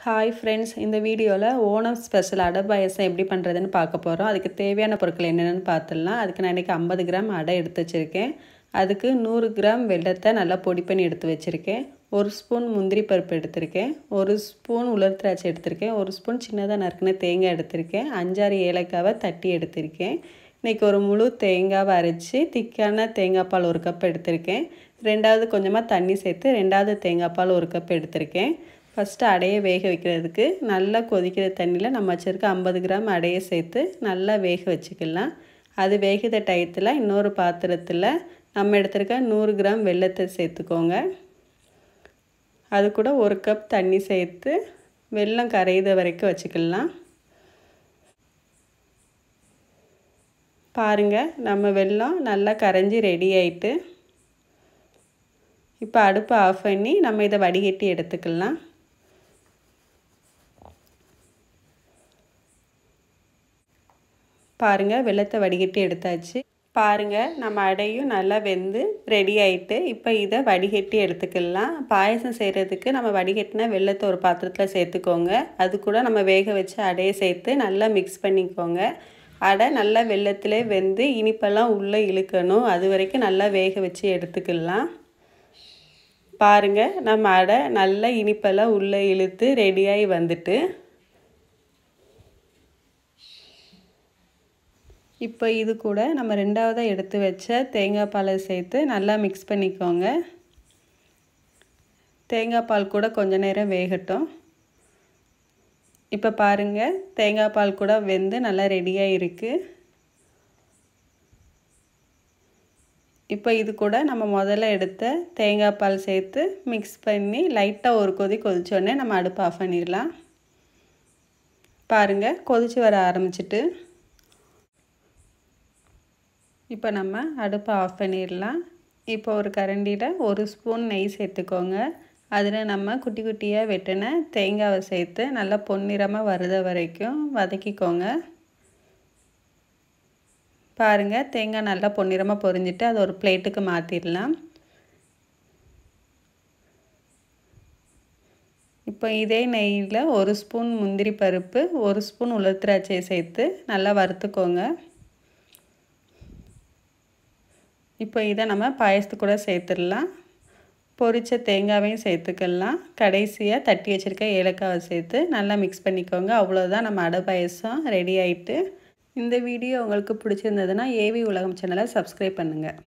hi friends இந்த வீடியோவில் Onam special அடை பாயசம் எப்படி பண்ணுறதுன்னு பார்க்க போகிறோம் அதுக்கு தேவையான பொருட்கள் என்னென்னு பார்த்துடலாம் அதுக்கு நான் இன்றைக்கி ஐம்பது கிராம் அடை எடுத்து வச்சுருக்கேன் அதுக்கு நூறு கிராம் வெள்ளத்தை நல்லா பொடி பண்ணி எடுத்து வச்சுருக்கேன் ஒரு ஸ்பூன் முந்திரி பருப்பு எடுத்திருக்கேன் ஒரு ஸ்பூன் உலர் திராட்சை எடுத்திருக்கேன் ஒரு ஸ்பூன் சின்னதாக நறுக்குன தேங்காய் எடுத்திருக்கேன் அஞ்சாறு ஏலக்காவை தட்டி எடுத்திருக்கேன் இன்றைக்கி ஒரு முழு தேங்காவை அரைச்சி திக்கான தேங்காய் பால் ஒரு கப் எடுத்திருக்கேன் ரெண்டாவது கொஞ்சமாக தண்ணி சேர்த்து ரெண்டாவது தேங்காய் பால் ஒரு கப் எடுத்திருக்கேன் ஃபஸ்ட்டு அடையை வேக வைக்கிறதுக்கு நல்லா கொதிக்கிற தண்ணியில் நம்ம வச்சுருக்க ஐம்பது கிராம் அடையை சேர்த்து நல்லா வேக வச்சுக்கலாம் அது வேகிற டயத்தில் இன்னொரு பாத்திரத்தில் நம்ம எடுத்துருக்க நூறு கிராம் வெள்ளத்தை சேர்த்துக்கோங்க அது கூட ஒரு கப் தண்ணி சேர்த்து வெல்லம் கரையிற வரைக்கும் வச்சுக்கலாம் பாருங்கள் நம்ம வெல்லம் நல்லா கரைஞ்சி ரெடி ஆயிட்டு இப்போ அடுப்பை ஆஃப் பண்ணி நம்ம இதை வடிகட்டி எடுத்துக்கலாம் பாருங்கள் வெள்ளத்தை வடிகட்டி எடுத்தாச்சு பாருங்கள் நம்ம அடையும் நல்லா வெந்து ரெடி ஆகிட்டு இப்போ இதை வடிகட்டி எடுத்துக்கலாம் பாயசம் செய்கிறதுக்கு நம்ம வடிகட்டின வெள்ளத்தை ஒரு பாத்திரத்தில் சேர்த்துக்கோங்க அது கூட நம்ம வேக வச்ச அடையை சேர்த்து நல்லா மிக்ஸ் பண்ணிக்கோங்க அடை நல்லா வெள்ளத்திலே வெந்து இனிப்பெல்லாம் உள்ளே இழுக்கணும் அது வரைக்கும் நல்லா வேக வச்சு எடுத்துக்கலாம் பாருங்கள் நம்ம அடை நல்லா இனிப்பெல்லாம் உள்ளே இழுத்து ரெடியாகி வந்துட்டு இப்போ இது கூட நம்ம ரெண்டாவதாக எடுத்து வச்ச தேங்காய் பாலை சேர்த்து நல்லா மிக்ஸ் பண்ணிக்கோங்க தேங்காய் பால் கூட கொஞ்ச நேரம் வேகட்டும் இப்போ பாருங்கள் தேங்காய் பால் கூட வெந்து நல்லா ரெடியாக இருக்குது இப்போ இது கூட நம்ம முதல்ல எடுத்த தேங்காய் பால் சேர்த்து மிக்ஸ் பண்ணி லைட்டாக ஒரு கொதி கொதிச்சோடனே நம்ம அடுப்பு ஆஃப் பண்ணிடலாம் பாருங்கள் கொதித்து வர ஆரம்பிச்சிட்டு இப்போ நம்ம அடுப்பை ஆஃப் பண்ணிடலாம் இப்போ ஒரு கரண்டியில் ஒரு ஸ்பூன் நெய் சேர்த்துக்கோங்க அதில் நம்ம குட்டி குட்டியாக வெட்டின தேங்காவை சேர்த்து நல்லா பொன்னிறமாக வருத வரைக்கும் வதக்கிக்கோங்க பாருங்கள் தேங்காய் நல்லா பொன்னிறமாக பொரிஞ்சிட்டு அதை ஒரு பிளேட்டுக்கு மாற்றிடலாம் இப்போ இதே நெய்யில் ஒரு ஸ்பூன் முந்திரி பருப்பு ஒரு ஸ்பூன் உலர் திராட்சையை சேர்த்து நல்லா வறுத்துக்கோங்க இப்போ இதை நம்ம பாயசத்து கூட சேர்த்துடலாம் பொரித்த தேங்காவையும் சேர்த்துக்கலாம் கடைசியாக தட்டி வச்சுருக்க ஏலக்காவை சேர்த்து நல்லா மிக்ஸ் பண்ணிக்கோங்க அவ்வளோதான் நம்ம அடை பாயசம் ரெடி ஆகிட்டு இந்த வீடியோ உங்களுக்கு பிடிச்சிருந்ததுன்னா ஏவி உலகம் சேனலை சப்ஸ்கிரைப் பண்ணுங்கள்